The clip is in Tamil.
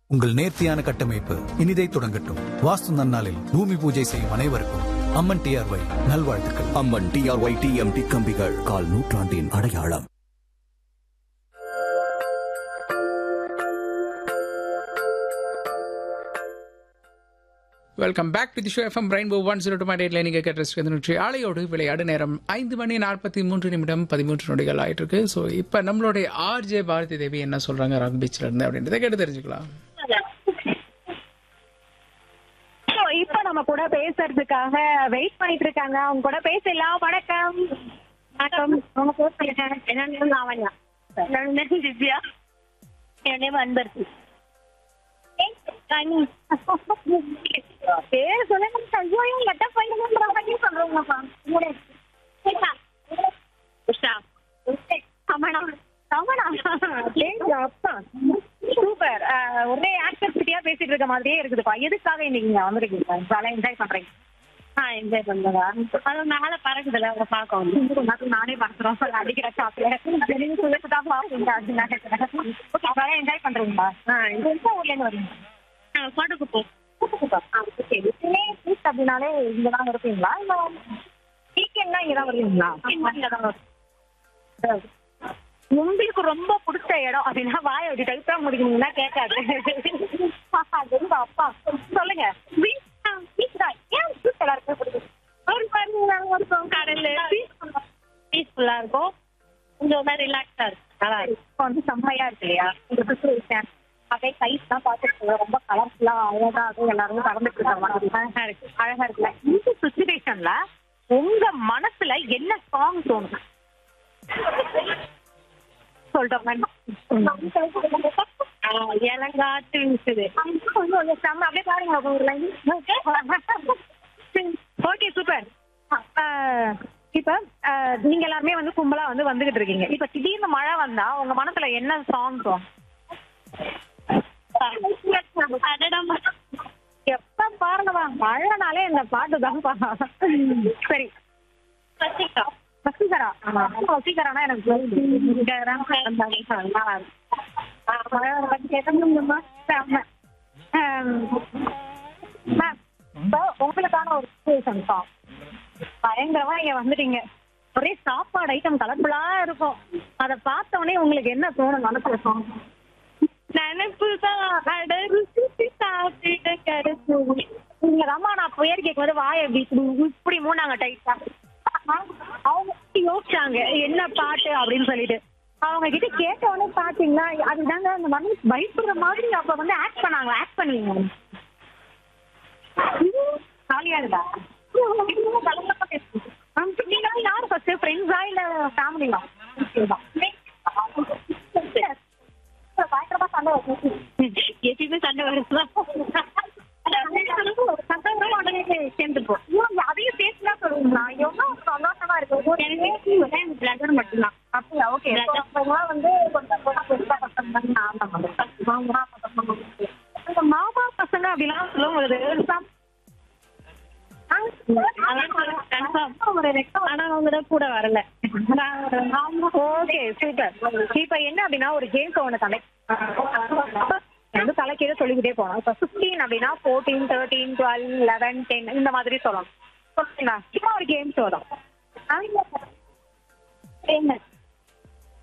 உங்கள் நேர்த்தியான கட்டமைப்பு இனிதை தொடங்கட்டும் வாஸ்து நன்னாளில் பூமி பூஜை செய்யும் அனைவருக்கும் அம்மன் டிஆர்ஒய் நல்வாழ்த்துக்கள் அம்மன் டிஆர்ஒய் டிஎம்டி கம்பிகள் கால் நூற்றாண்டின் அடையாளம் welcome back to the show FM rainbow one zero two point எயிட்ல நீங்கள் கேட்ட நிகழ்ச்சி ஆலையோடு விளையாடு நேரம் ஐந்து மணி நாற்பத்தி மூன்று நிமிடம் பதிமூன்று நொடிகள் ஆயிட்டு இருக்கு ஸோ இப்போ நம்மளுடைய ஆர்ஜே பாரதி தேவி என்ன சொல்றாங்க ராக் பீச்ல இருந்து அப்படின்றத கேட்டு தெரிஞ்சுக்கலாம் So, இப்ப நம்ம கூட பேசுறதுக்காக வெயிட் பண்ணிட்டு இருக்காங்க அவங்க கூட பேசலாம் வணக்கம் வணக்கம் உங்க பேர் சொல்லுங்க என்னன்னு லாவண்யா என்னோட திவ்யா என் நேம் அன்பர்த்தி பேர் சொல்லுங்க ஐயோ இவங்க கட்ட போயிருங்க சொல்றவங்கப்பா உஷா சமணா சமணா அப்பா சூப்பர் ஒரே ஆக்டர் சிட்டியா பேசிட்டு இருக்க மாதிரியே இருக்குதுப்பா எதுக்காக இன்னைக்கு நீங்க வந்திருக்கீங்க ஜாலியா என்ஜாய் பண்றீங்க ஆ என்ஜாய் பண்ணுறதா அது மேல பறக்குதுல அவங்க பார்க்க வந்து நானே பறக்குறோம் அடிக்கிற ஷாப்ல நீங்க சொல்லிட்டு தான் பாப்பீங்க ஓகே ஜாலியா என்ஜாய் பண்றீங்களா ஆ இது எந்த ஊர்ல இருந்து வரீங்க கோட்டக்குப்பம் கோட்டக்குப்பம் ஆ ஓகே பீச் அப்படின்னாலே இங்க தான் இருப்பீங்களா இல்ல வீக்கெண்ட்னா இங்க தான் வருவீங்களா இங்க தான் வருவீங்க உங்களுக்கு ரொம்ப பிடிச்ச இடம் அப்படின்னா வாய அப்படி டைப்பா முடிக்கணும்னா கேட்காது அது உங்க அப்பா சொல்லுங்க Beach தான், beach தான். ஏன் beach எல்லாருக்கும் பிடிக்கும்? ஒரு பாருங்க, நாங்க இருக்கோம் கடல்ல பீஸ்ஃபுல்லா இருக்கும் கொஞ்சம் மாதிரி ரிலாக்ஸா இருக்கும் நல்லா இருக்கும் இப்போ வந்து செம்மையா இருக்கு இல்லையா இந்த சுச்சுவேஷன் அப்படியே கைஸ் தான் பார்த்துட்டு ரொம்ப கலர்ஃபுல்லா அழகா இருக்கும் எல்லாரும் பறந்துட்டு இருக்காங்க அழகா இருக்கு அழகா இருக்குல்ல இந்த சுச்சுவேஷன்ல உங்க மனசுல என்ன சாங் தோணும் இலங்காட்டு இருக்குது அப்படியே பாருங்க ஓகே சூப்பர் இப்ப அஹ், நீங்க எல்லாருமே வந்து கும்பலா வந்து வந்துகிட்டு இருக்கீங்க இப்ப திடீர்னு மழை வந்தா உங்க மனசுல என்ன சாங் தோணும் எப்ப பாருங்கப்பா மழைனாலே இந்த பாட்டு தான்ப்பா சரி வசீகரா ஆமா வசீகரானா எனக்கு வசீகரா நல்லா இருக்கும் ஆ, மழை பத்தி கேட்கணுமா ஆமா. ஆம், மேம், இப்போ உங்களுக்கான ஒரு சுச்சுவேஷன் தான் பயங்கரமா இங்க வந்துட்டீங்க ஒரே சாப்பாடு ஐட்டம் கலர்ஃபுல்லா இருக்கும் அத பார்த்த உடனே உங்களுக்கு என்ன தோணும் மனசுல சாங் நினைப்பு தான் அட ருசி சாப்பிட கிடைக்கும் நீங்க ரம்மா நான் பேர் கேட்கும்போது வாய இப்படி இப்படி மூணாங்க டைட்டா அவங்க யோசிச்சாங்க என்ன பாட்டு அப்படின்னு சொல்லிட்டு அவங்க கிட்ட கேட்ட உடனே பாத்தீங்கன்னா அதுதாங்க அந்த மனசு பயப்படுற மாதிரி அப்ப வந்து ஆக்ட் பண்ணாங்க ஆக்ட் பண்ணுவீங்க ஜாலியா இருந்தா நீங்க யாரு ஃபர்ஸ்ட் ஃப்ரெண்ட்ஸா இல்ல ஃபேமிலியா பயங்கரமா சண்டை வரும் எப்பயுமே சண்டை வருதா சண்டை வரும் உடனே சேர்ந்துப்போம் அதையும் சேர்த்துனா சொல்லுங்களா எவ்வளவு சந்தோஷமா இருக்கு பிரதர் மட்டும்தான் அப்படியா ஓகே வந்து கொஞ்சம் பெருசா பசங்க அந்த மாமா பசங்க அப்படிலாம் சொல்லும்போது கூட வரல ஓகே சூப்பர் இப்ப என்ன அப்படின்னா ஒரு கேம் ஒண்ணு கலெக்ட் வந்து தலைக்கீழ சொல்லிக்கிட்டே போனோம் இப்ப பிப்டீன் அப்படின்னா fourteen thirteen twelve eleven ten இந்த மாதிரி சொல்லணும் ஓகேங்களா சும்மா ஒரு கேம்ஸ் வரும் என்ன